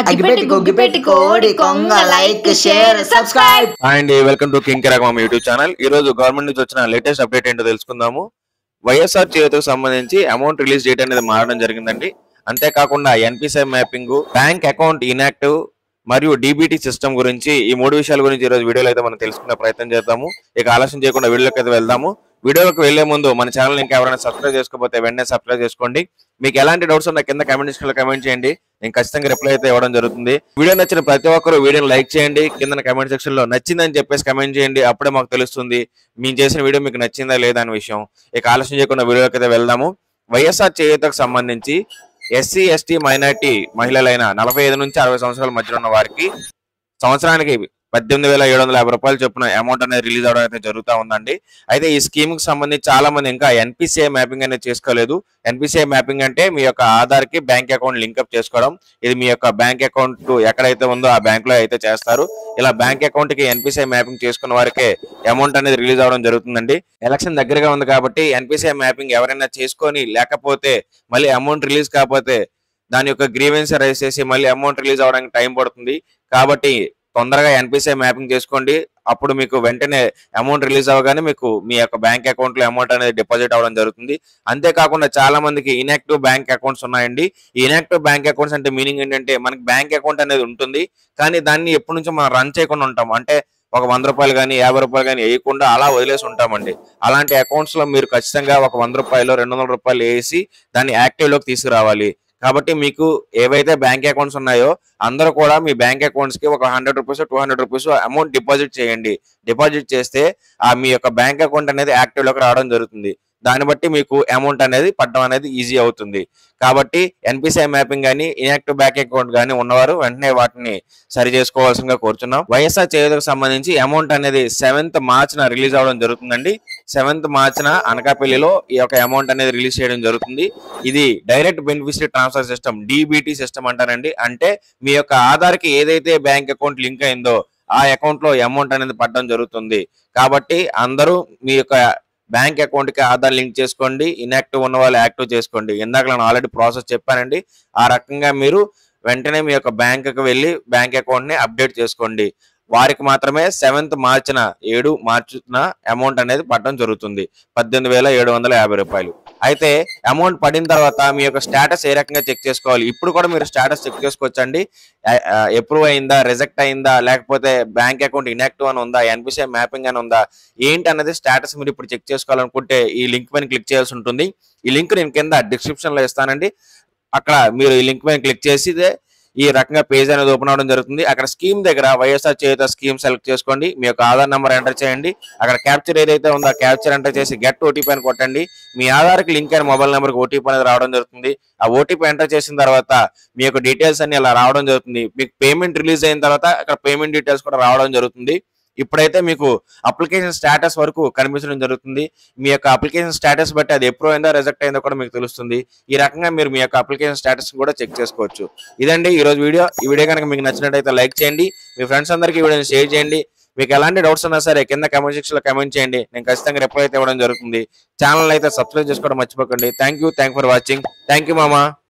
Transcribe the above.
అగ్గిపెట్టి గుగ్గిపెట్టి కోడి కొంగ లైక్ షేర్ సబ్స్క్రైబ్ హాయ్ అండి వెల్కమ్ టు కింగ్ కిరాక్ యూట్యూబ్ ఛానల్ ఈ రోజు గవర్నమెంట్ నుంచి వచ్చిన లేటెస్ట్ అప్డేట్ ఏంటో తెలుసుకుందాము వైఎస్ఆర్ చేతికి సంబంధించి అమౌంట్ రిలీజ్ డేట్ అనేది మారడం జరిగిందండి అంతేకాకుండా NPCI mapping bank account inactive మరియు డీబీటీ సిస్టమ్ గురించి ఈ మూడు విషయాల గురించి ఈ రోజు వీడియోలో అయితే మనం తెలుసుకునే ప్రయత్నం చేద్దాము ఇక ఆలస్యం చేయకుండా వీడియోలోకి అయితే వెళ్దాము వీడియోలోకి వెళ్లే ముందు మన ఛానల్ ఇంకా ఎవరైనా సబ్స్క్రైబ్ చేసుకోకపోతే వెంటనే సబ్స్క్రైబ్ చేసుకోండి మీకు ఎలాంటి డౌట్స్ ఉన్నా కింద కామెంట్ సెక్షన్ లో కమెంట్ చేయండి నేను ఖచ్చితంగా రిప్లై అయితే ఇవ్వడం జరుగుతుంది వీడియో నచ్చిన ప్రతి ఒక్కరు వీడియోని లైక్ చేయండి కింద కమెంట్ సెక్షన్ లో నచ్చిందని చెప్పేసి కమెంట్ చేయండి అప్పుడే మాకు తెలుస్తుంది మేము చేసిన వీడియో మీకు నచ్చిందా లేదా అనే విషయం ఇక ఆలస్యం చేయకుండా వీడియోకి అయితే వెళ్దాము వైఎస్ఆర్ చేయూతకు సంబంధించి ఎస్సీ ఎస్టీ మైనార్టీ మహిళలైన నలభై ఐదు నుంచి అరవై సంవత్సరాల మధ్యలో ఉన్న వారికి సంవత్సరానికి పద్దెనిమిది వేల ఏడు వందల యాభై రూపాయలు చొప్పున అమౌంట్ అనేది రిలీజ్ అవడం అయితే జరుగుతూ ఉందండి అయితే ఈ స్కీమ్ కి సంబంధించి చాలా మంది ఇంకా ఎన్పిసిఐ మ్యాపింగ్ అనేది చేసుకోలేదు ఎన్పిసిఐ మ్యాపింగ్ అంటే మీ యొక్క ఆధార్ కి బ్యాంక్ అకౌంట్ లింకప్ చేసుకోవడం ఇది మీ యొక్క బ్యాంక్ అకౌంట్ ఎక్కడైతే ఉందో ఆ బ్యాంక్ లో అయితే చేస్తారు ఇలా బ్యాంక్ అకౌంట్ కి ఎన్పిసిఐ మ్యాపింగ్ చేసుకున్న వారికే అమౌంట్ అనేది రిలీజ్ అవడం జరుగుతుందండి ఎలక్షన్ దగ్గరగా ఉంది కాబట్టి ఎన్పిసిఐ మ్యాపింగ్ ఎవరైనా చేసుకొని లేకపోతే మళ్ళీ అమౌంట్ రిలీజ్ కాకపోతే దాని యొక్క గ్రీవెన్స్ రైజ్ చేసి మళ్ళీ అమౌంట్ రిలీజ్ అవడానికి టైం పడుతుంది కాబట్టి తొందరగా ఎన్పిసిఐ మ్యాపింగ్ చేసుకోండి అప్పుడు మీకు వెంటనే అమౌంట్ రిలీజ్ అవ్వగానే మీకు మీ యొక్క బ్యాంక్ అకౌంట్ లో అమౌంట్ అనేది డిపాజిట్ అవ్వడం జరుగుతుంది అంతేకాకుండా చాలా మందికి ఇన్యాక్టివ్ బ్యాంక్ అకౌంట్స్ ఉన్నాయండి ఈ ఇన్యాక్టివ్ బ్యాంక్ అకౌంట్స్ అంటే మీనింగ్ ఏంటంటే మనకి బ్యాంక్ అకౌంట్ అనేది ఉంటుంది కానీ దాన్ని ఎప్పటి నుంచో మనం రన్ చేయకుండా ఉంటాం అంటే ఒక వంద రూపాయలు కానీ యాభై రూపాయలు కానీ వేయకుండా అలా వదిలేసి ఉంటామండి అలాంటి అకౌంట్స్ లో మీరు ఖచ్చితంగా ఒక వంద రూపాయలు రెండు వందల రూపాయలు వేసి దాన్ని యాక్టివ్ లోకి తీసుకురావాలి కాబట్టి మీకు ఏవైతే బ్యాంక్ అకౌంట్స్ ఉన్నాయో అందరూ కూడా మీ బ్యాంక్ అకౌంట్స్ కి ఒక hundred rupees two hundred rupees amount deposit చేయండి డిపాజిట్ చేస్తే ఆ మీ యొక్క బ్యాంక్ అకౌంట్ అనేది యాక్టివ్ లోకి రావడం జరుగుతుంది దాన్ని బట్టి మీకు అమౌంట్ అనేది పడడం అనేది ఈజీ అవుతుంది కాబట్టి ఎన్పిసిఐ మ్యాపింగ్ కానీ ఇన్యాక్టివ్ బ్యాంక్ అకౌంట్ కానీ ఉన్నవారు వెంటనే వాటిని సరి చేసుకోవాల్సిందిగా కోరుచున్నాం వైఎస్ఆర్ చేయుతకు సంబంధించి అమౌంట్ అనేది సెవెంత్ మార్చిన రిలీజ్ అవడం జరుగుతుందండి సెవెంత్ మార్చిన అనకాపల్లిలో ఈ యొక్క అమౌంట్ అనేది రిలీజ్ చేయడం జరుగుతుంది ఇది direct beneficiary transfer system DBT system అంటారండి అంటే మీ యొక్క ఆధార్ కి ఏదైతే బ్యాంక్ అకౌంట్ లింక్ అయిందో ఆ అకౌంట్ లో అమౌంట్ అనేది పడడం జరుగుతుంది కాబట్టి అందరూ మీ యొక్క బ్యాంక్ అకౌంట్ కి ఆధార్ లింక్ చేసుకోండి ఇన్యాక్టివ్ ఉన్న వాళ్ళు యాక్టివ్ చేసుకోండి ఇందాక నేను ఆల్రెడీ ప్రాసెస్ చెప్పానండి ఆ రకంగా మీరు వెంటనే మీ యొక్క బ్యాంక్ కి వెళ్ళి బ్యాంక్ అకౌంట్ ని అప్డేట్ చేసుకోండి వారికి మాత్రమే సెవెంత్ మార్చిన ఏడు మార్చిన అమౌంట్ అనేది పడడం జరుగుతుంది పద్దెనిమిది వేల ఏడు వందల యాభై రూపాయలు అయితే అమౌంట్ పడిన తర్వాత మీ యొక్క స్టేటస్ ఏ రకంగా చెక్ చేసుకోవాలి ఇప్పుడు కూడా మీరు స్టేటస్ చెక్ చేసుకోవచ్చండి అప్రూవ్ అయిందా రిజెక్ట్ అయిందా లేకపోతే బ్యాంక్ అకౌంట్ ఇన్యాక్టివ్ అని ఉందా ఎన్పిసిఐ మ్యాపింగ్ అని ఉందా ఏంటి అనేది స్టేటస్ మీరు ఇప్పుడు చెక్ చేసుకోవాలనుకుంటే ఈ లింక్ పైన క్లిక్ చేయాల్సి ఉంటుంది ఈ లింక్ నేను కింద డిస్క్రిప్షన్ లో ఇస్తానండి అక్కడ మీరు ఈ లింక్ పైన క్లిక్ చేసి ఈ రకంగా పేజ్ అనేది ఓపెన్ అవడం జరుగుతుంది అక్కడ స్కీమ్ దగ్గర వైఎస్ఆర్ చేత స్కీమ్ సెలెక్ట్ చేసుకోండి మీ యొక్క ఆధార్ నెంబర్ ఎంటర్ చేయండి అక్కడ క్యాప్చర్ ఏదైతే ఉందో క్యాప్చర్ ఎంటర్ చేసి గెట్ ఓటీపీ అని కొట్టండి మీ ఆధార్కి లింక్ అయిన మొబైల్ నెంబర్కి ఓటీపీ అనేది రావడం జరుగుతుంది ఆ ఓటీపీ ఎంటర్ చేసిన తర్వాత మీ యొక్క డీటెయిల్స్ అన్ని అలా రావడం జరుగుతుంది మీకు పేమెంట్ రిలీజ్ అయిన తర్వాత అక్కడ పేమెంట్ డీటెయిల్స్ కూడా రావడం జరుగుతుంది ఇప్పుడైతే మీకు అప్లికేషన్ స్టేటస్ వరకు కనిపించడం జరుగుతుంది మీ యొక్క అప్లికేషన్ స్టేటస్ బట్టి అది ఎప్పుడు అయిందో రిజెక్ట్ అయిందో కూడా మీకు తెలుస్తుంది ఈ రకంగా మీరు మీ యొక్క అప్లికేషన్ స్టేటస్ కూడా చెక్ చేసుకోవచ్చు ఇదండి ఈ రోజు వీడియో ఈ వీడియో కనుక మీకు నచ్చినట్టయితే లైక్ చేయండి మీ ఫ్రెండ్స్ అందరికీ ఈ వీడియోని షేర్ చేయండి మీకు ఎలాంటి డౌట్స్ ఉన్నా సరే కింద కమెంట్ సెక్షన్ లో కమెంట్ చేయండి నేను ఖచ్చితంగా రిప్లై అయితే ఇవ్వడం జరుగుతుంది ఛానల్ అయితే సబ్స్క్రైబ్ చేసుకోవడం మర్చిపోకండి thank you thank for watching thank you మామా